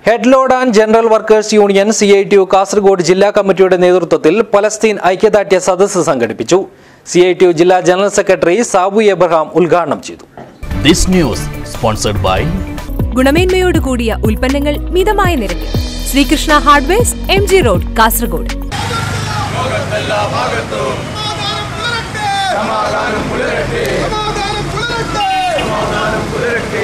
head load and general workers union C I T U Kasaragod ജില്ലാ കമ്മിറ്റിയുടെ നേതൃത്വത്തിൽ Palestine ഐക്യദാർഢ്യ സദസ്സ് സംഘടിപ്പിച്ചു സി ഐ ടി യു ജില്ലാ ജനറൽ സെക്രട്ടറി സാബു എബ്രഹാം ഉദ്ഘാടനം ചെയ്തു This news sponsored by ഗുണമേന്മയോട് കൂടിയ ഉൽപ്പന്നങ്ങൾ മിതമായ നിരക്കിൽ Sreekrishna hardwares M G road Kasaragod സമാധാനം പുലരട്ടെ സമാധാനം പുലരട്ടെ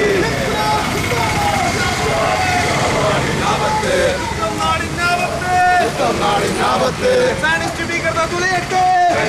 സാനിസ്റ്റ് ഭീകരത തുലയട്ടെ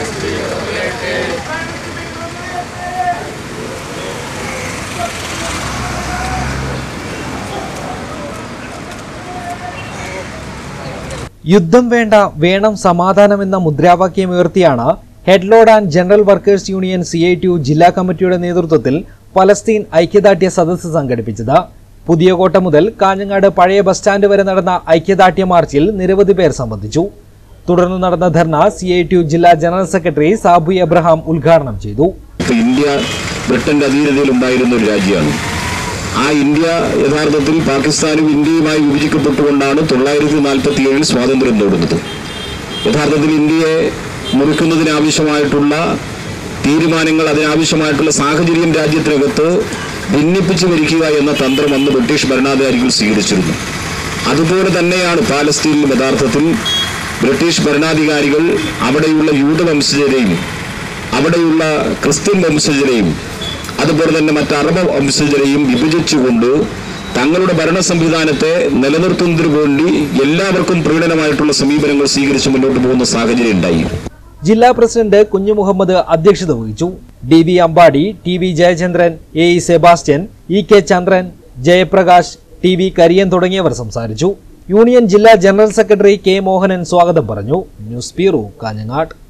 യുദ്ധം വേണ്ട വേണം സമാധാനം എന്ന മുദ്രാവാക്യമുയർത്തിയാണ് head load and general workers union C I T U ജില്ലാ കമ്മിറ്റിയുടെ നേതൃത്വത്തിൽ പലസ്തീൻ ഐക്യദാർഢ്യ സദസ്സ് സംഘടിപ്പിച്ചത് പുതിയകോട്ട മുതൽ കാഞ്ഞങ്ങാട് പഴയ ബസ് സ്റ്റാൻഡ് വരെ നടന്ന ഐക്യദാർഢ്യ മാർച്ചിൽ നിരവധി പേർ സംബന്ധിച്ചു തുടർന്ന് നടന്ന dharna C I T U ജില്ലാ ജനറൽ സെക്രട്ടറി സാബു എബ്രഹാം ഉദ്ഘാടനം ചെയ്തു ഇപ്പൊ ഇന്ത്യ ബ്രിട്ടന്റെ അധീനതയിൽ ഉണ്ടായിരുന്ന ഒരു രാജ്യമാണ് ആ ഇന്ത്യ യഥാർത്ഥത്തിൽ പാകിസ്ഥാനും ഇന്ത്യയുമായി വിഭജിക്കപ്പെട്ടുകൊണ്ടാണ് തൊള്ളായിരത്തി നാൽപ്പത്തി ഏഴിൽ സ്വാതന്ത്ര്യം നേടുന്നത് യഥാർത്ഥത്തിൽ ഇന്ത്യയെ മുറിക്കുന്നതിനാവശ്യമായിട്ടുള്ള തീരുമാനങ്ങൾ അതിനാവശ്യമായിട്ടുള്ള സാഹചര്യം രാജ്യത്തിനകത്ത് ഭിന്നിപ്പിച്ചു ഭരിക്കുക എന്ന തന്ത്രം അന്ന് ബ്രിട്ടീഷ് ഭരണാധികാരികൾ സ്വീകരിച്ചിരുന്നു അതുപോലെ തന്നെയാണ് പാലസ്തീനിലും യഥാർത്ഥത്തിൽ ബ്രിട്ടീഷ് ഭരണാധികാരികൾ അവിടെയുള്ള യൂതവംശജരെയും അവിടെയുള്ള ക്രിസ്ത്യൻ വംശജരെയും അതുപോലെ തന്നെ മറ്റ് അറബ് വംശജരെയും വിഭജിച്ചുകൊണ്ട് തങ്ങളുടെ ഭരണ സംവിധാനത്തെ നിലനിർത്തുന്നതിനു വേണ്ടി എല്ലാവർക്കും പ്രീണനമായിട്ടുള്ള സമീപനങ്ങൾ സ്വീകരിച്ച് മുന്നോട്ട് പോകുന്ന സാഹചര്യം ഉണ്ടായി ജില്ലാ പ്രസിഡന്റ് കുഞ്ഞു മുഹമ്മദ് അധ്യക്ഷത വഹിച്ചു D V Ambadi T V Jayachandran A E Sebastian E K Chandran Jayaprakash T V Kariyan തുടങ്ങിയവർ സംസാരിച്ചു യൂണിയൻ ജില്ലാ ജനറൽ സെക്രട്ടറി കെ മോഹനൻ സ്വാഗതം പറഞ്ഞു ന്യൂസ് ബ്യൂറോ കാഞ്ഞങ്ങാട്